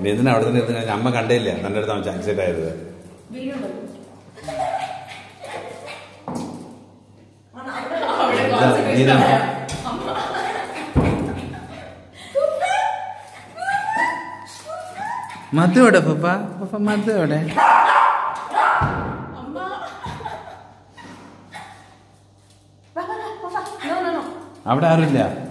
പിന്നെ എന്തിനാ അവിടെ തന്നെ ഇരുന്ന് കഴിഞ്ഞാൽ അമ്മ കണ്ടില്ല നല്ല അടുത്ത് അവൻ ആക്സിഡന്റ് ആയത് അവിടെ നീ ഇതാ. മധു എവിടെ പപ്പ പപ്പ മധു എവിടെ അമ്മ വാ, വാ, വാ, വാ, വാ. No, no, no. അവിടെ ആരുമില്ല